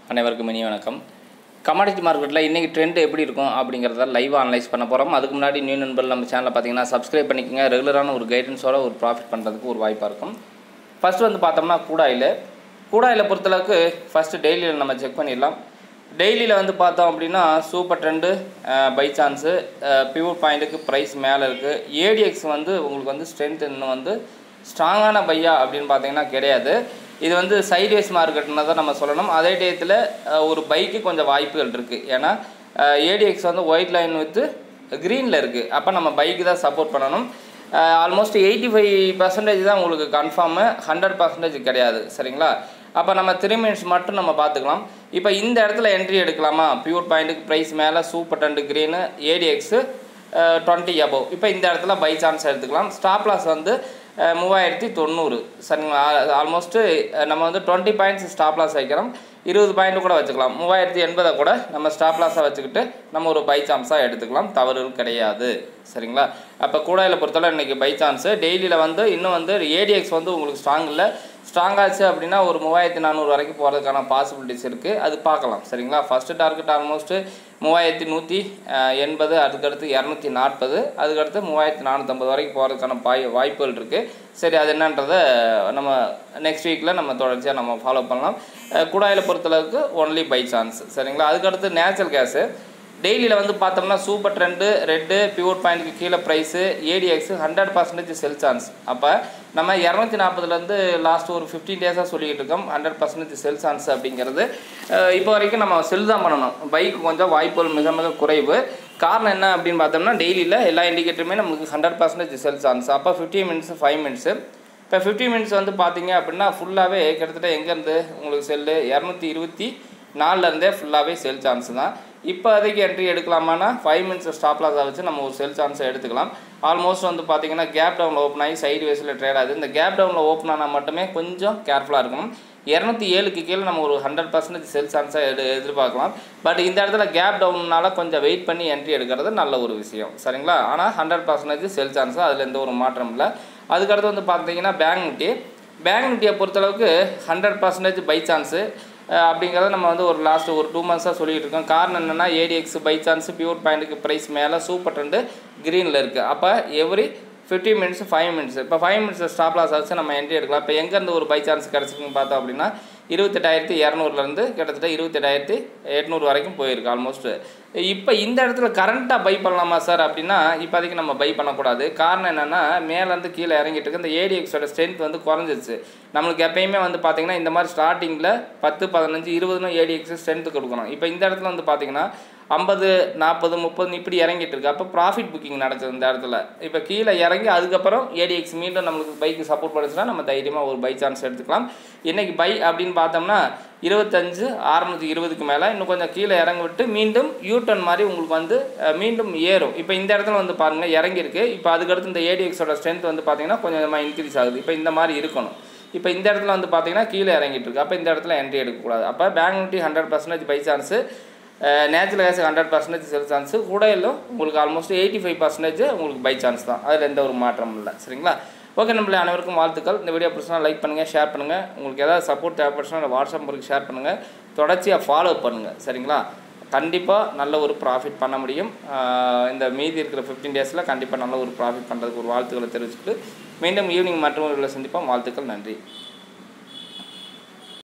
அனைவருக்கும் இனிய வணக்கம் கமாடிட்டி மார்க்கெட்டில் இன்றைக்கி ட்ரெண்ட் எப்படி இருக்கும் அப்படிங்கிறத லைவாக அனலைஸ் பண்ண போகிறோம் அதுக்கு முன்னாடி நியூ நண்பர் நம்ம சேனலில் பார்த்தீங்கன்னா சப்ஸ்கிரைப் பண்ணிக்கோங்க ரெகுலரான ஒரு கைடன்ஸோட ஒரு ப்ராஃபிட் பண்ணுறதுக்கு ஒரு வாய்ப்பாக இருக்கும் ஃபஸ்ட்டு வந்து பார்த்தோம்னா கூடாயில் கூடாயில் பொறுத்தளவுக்கு ஃபஸ்ட்டு டெய்லியில் நம்ம செக் பண்ணிடலாம் டெய்லியில் வந்து பார்த்தோம் அப்படின்னா super trend buy chance pure பாயிண்ட்டுக்கு ப்ரைஸ் மேலே இருக்குது ஏடிஎக்ஸ் வந்து உங்களுக்கு வந்து ஸ்ட்ரென்த் இன்னும் வந்து ஸ்ட்ராங்கான பையா அப்படின்னு பார்த்தீங்கன்னா கிடையாது இது வந்து சைட்வேஸ் மார்க்கெட்னு தான் நம்ம சொல்லணும் அதே டயத்தில் ஒரு பைக்கு கொஞ்சம் வாய்ப்புகள் இருக்குது ஏன்னா ஏடிஎக்ஸ் வந்து ஒயிட் லைன் வித்து க்ரீனில் இருக்குது அப்போ நம்ம பைக்கு தான் சப்போர்ட் பண்ணணும் ஆல்மோஸ்ட் எயிட்டி ஃபைவ் பர்சன்டேஜ் தான் உங்களுக்கு கன்ஃபார்மு ஹண்ட்ரட் பர்சன்டேஜ் கிடையாது சரிங்களா அப்போ நம்ம த்ரீ மினிட்ஸ் மட்டும் நம்ம பார்த்துக்கலாம் இப்போ இந்த இடத்துல என்ட்ரி எடுக்கலாமா பியூர் பாயிண்ட்டுக்கு ப்ரைஸ் மேலே super trend green ADX twenty above இப்போ இந்த இடத்துல பை சான்ஸ் எடுத்துக்கலாம் ஸ்டாப் லாஸ் வந்து அஹ், மூவாயிரத்தி தொண்ணூறு சரிங்களா ஆல்மோஸ்ட்டு நம்ம வந்து டுவெண்ட்டி பாயிண்ட்ஸ் ஸ்டாப் லாஸ் வைக்கிறோம் இருபது பாயிண்ட் கூட வச்சுக்கலாம் மூவாயிரத்தி எண்பதை கூட நம்ம ஸ்டாப் லாஸாக வச்சுக்கிட்டு நம்ம ஒரு பை சான்ஸாக எடுத்துக்கலாம் தவறுகள் கிடையாது சரிங்களா அப்போ கூடாயில் பொறுத்தவரை இன்றைக்கி பை சான்ஸு டெய்லியில் வந்து இன்னும் வந்து ஏடிஎக்ஸ் வந்து உங்களுக்கு ஸ்ட்ராங் இல்லை ஸ்ட்ராங் ஆச்சு அப்படின்னா ஒரு மூவாயிரத்தி நானூறு வரைக்கும் போகிறதுக்கான பாசிபிலிட்டிஸ் இருக்குது அது பார்க்கலாம் சரிங்களா ஃபஸ்ட்டு டார்கெட் ஆல்மோஸ்ட்டு மூவாயிரத்தி நூற்றி எண்பது அதுக்கடுத்து இரநூத்தி நாற்பது அதுக்கடுத்து மூவாயிரத்தி நானூற்றம்பது வரைக்கும் போகிறதுக்கான பாய் வாய்ப்புகள் இருக்குது சரி அது என்னன்றதை நம்ம நெக்ஸ்ட் வீக்கில் நம்ம தொடர்ச்சியாக நம்ம ஃபாலோ பண்ணலாம் அஹ் குடாயில் பொறுத்தளவுக்கு ஒன்லி பை சான்ஸ் சரிங்களா அதுக்கடுத்து நேச்சுரல் கேஸு டெய்லியில் வந்து பார்த்தோம்னா சூப்பர் ட்ரெண்டு ரெட்டு பியூர் பாயிண்ட்டுக்கு கீழே price ADX hundred percentage sell chance அப்போ நம்ம இரநூத்தி நாற்பதுலேருந்து லாஸ்ட் ஒரு ஃபிஃப்டீன் டேஸாக சொல்லிக்கிட்டு இருக்கோம் ஹண்ட்ரட் பர்சன்டேஜ் செல் சான்ஸ் அப்படிங்கிறது அஹ் இப்போ வரைக்கும் நம்ம செல் தான் பண்ணணும் பைக் கொஞ்சம் வாய்ப்புகள் மிக மிக குறைவு காரணம் என்ன அப்படின்னு பார்த்தோம்னா டெய்லியில் எல்லா இண்டிகேட்டருமே நமக்கு ஹண்ட்ரட் பர்சன்டேஜ் செல் சான்ஸ் அப்போ ஃபிஃப்டி மினிட்ஸ் ஃபைவ் மினிட்ஸு இப்போ ஃபிஃப்டி மினிட்ஸ் வந்து பார்த்தீங்க அப்படின்னா ஃபுல்லாகவே கிட்டத்தட்ட எங்கேருந்து உங்களுக்கு செல்லு இரநூத்தி இருபத்தி நாலுலேருந்தே ஃபுல்லாகவே செல் சான்ஸ் தான் இப்போ அதுக்கு என்ட்ரி எடுக்கலாமான்னா ஃபைவ் மினிட்ஸ் ஸ்டாப் லாஸாக வச்சு நம்ம ஒரு செல் சான்ஸை எடுத்துக்கலாம் ஆல்மோஸ்ட் வந்து பார்த்தீங்கன்னா கேப் டவுனில் ஓப்பன் ஆகி சைடு வேஸில் ட்ரேட் ஆகுது இந்த கேப் டவுனில் ஓப்பன் ஆனால் மட்டுமே கொஞ்சம் கேர்ஃபுல்லாக இருக்கணும் இரநூத்தி ஏழுக்கு கீழே நம்ம ஒரு ஹண்ட்ரட் பர்சன்டேஜ் செல் சான்ஸாக எடு எதிர்பார்க்கலாம் பட் இந்த இடத்துல கேப் டவுன்னால கொஞ்சம் வெயிட் பண்ணி என்ட்ரி எடுக்கிறது நல்ல ஒரு விஷயம் சரிங்களா ஆனால் ஹண்ட்ரட் பர்சன்டேஜ் செல் சான்ஸு அதில் எந்த ஒரு மாற்றம் இல்லை அதுக்கடுத்து வந்து பார்த்தீங்கன்னா பேங்க் நிஃப்டி பேங்க் நிஃப்டியை பொறுத்தளவுக்கு ஹண்ட்ரட் பர்சன்டேஜ் பை சான்ஸு அப்படிங்கிறத நம்ம வந்து ஒரு லாஸ்ட் ஒரு டூ மந்த்ஸாக சொல்லிட்டு இருக்கோம் காரணம் என்னென்னா ஏடிஎக்ஸ் பை சான்ஸ் பியூர் பாயிண்ட்டுக்கு ப்ரைஸ் மேலே சூப்பர் ட்ரெண்டு க்ரீனில் இருக்குது அப்போ every fifty minutes five minutes இப்போ ஃபைவ் மினிட்ஸ் ஸ்டாப் லாஸ் வச்சு நம்ம என்ட்ரி எடுக்கலாம் இப்போ எங்கேருந்து ஒரு பை சான்ஸ் கிடச்சிருக்குன்னு பார்த்தோம் அப்படின்னா இருபத்தெட்டாயிரத்தி இரநூறுலேருந்து கிட்டத்தட்ட இருபத்தெட்டாயிரத்தி எட்நூறு வரைக்கும் போயிருக்கு ஆல்மோஸ்ட் இப்போ இந்த இடத்துல கரண்ட்டாக பை பண்ணலாமா சார் அப்படின்னா இப்போதைக்கு நம்ம பை பண்ணக்கூடாது காரணம் என்னென்னா மேலேருந்து கீழே இறங்கிட்டு இருக்கு இந்த ஏடிஎக்ஸோட ஸ்ட்ரென்த் வந்து குறைஞ்சிருச்சு நம்மளுக்கு எப்பயுமே வந்து பார்த்தீங்கன்னா இந்த மாதிரி ஸ்டார்டிங்கில் பத்து பதினஞ்சு இருபதுன்னு ஏடிஎக்ஸ் ஸ்ட்ரென்த் கொடுக்கணும் இப்போ இந்த இடத்துல வந்து பார்த்தீங்கன்னா ஐம்பது நாற்பது முப்பது இப்படி இறங்கிட்டு இருக்கு அப்போ ப்ராஃபிட் புக்கிங் நடக்குது இந்த இடத்துல இப்போ கீழே இறங்கி அதுக்கப்புறம் ஏடிஎக்ஸ் மீண்டும் நம்மளுக்கு பைக்கு சப்போர்ட் பண்ணுச்சுன்னா நம்ம தைரியமாக ஒரு பை சான்ஸ் எடுத்துக்கலாம் இன்றைக்கி பை அப்படின்னு பார்த்தோம்னா இருபத்தஞ்சு அறநூற்றி இருபதுக்கு மேலே இன்னும் கொஞ்சம் கீழே இறங்க விட்டு மீண்டும் யூட்டன் மாதிரி உங்களுக்கு வந்து அஹ், மீண்டும் ஏறும் இப்போ இந்த இடத்துல வந்து பாருங்கள் இறங்கியிருக்கு இப்போ அதுக்கடுத்து இந்த ஏடிஎக்ஸோட ஸ்ட்ரென்த் வந்து பார்த்தீங்கன்னா கொஞ்சம் கொஞ்சமாக இன்க்ரீஸ் ஆகுது இப்போ இந்த மாதிரி இருக்கணும் இப்போ இந்த இடத்துல வந்து பார்த்தீங்கன்னா கீழே இறங்கிட்டு இருக்கு அப்போ இந்த இடத்துல என்ட்ரி எடுக்கக்கூடாது அப்போ Bank Nifty hundred percentage buy chance natural gas hundred percentage sell chance கூட இல்லை உங்களுக்கு ஆல்மோஸ்ட் எயிட்டி ஃபைவ் பர்சன்டேஜ் உங்களுக்கு பை சான்ஸ் தான் அதில் எந்த ஒரு மாற்றமும் இல்லை சரிங்களா ஓகே நம்மளே அனைவருக்கும் வாழ்த்துக்கள் இந்த வீடியோ பிடிச்சா லைக் பண்ணுங்கள் ஷேர் பண்ணுங்கள் உங்களுக்கு ஏதாவது சப்போர்ட் தேவைப்படுச்சுன்னா வாட்ஸ்அப் நம்பருக்கு ஷேர் பண்ணுங்கள் தொடர்ச்சியாக ஃபாலோ பண்ணுங்கள் சரிங்களா கண்டிப்பாக நல்ல ஒரு ப்ராஃபிட் பண்ண முடியும் ஆஹ் இந்த மீதி இருக்கிற ஃபிஃப்டீன் டேஸில் கண்டிப்பாக நல்ல ஒரு ப்ராஃபிட் பண்ணுறதுக்கு ஒரு வாழ்த்துக்களை தெரிவிச்சுட்டு மீண்டும் ஈவினிங் மற்றும் ஒரு சந்திப்போம் வாழ்த்துக்கள் நன்றி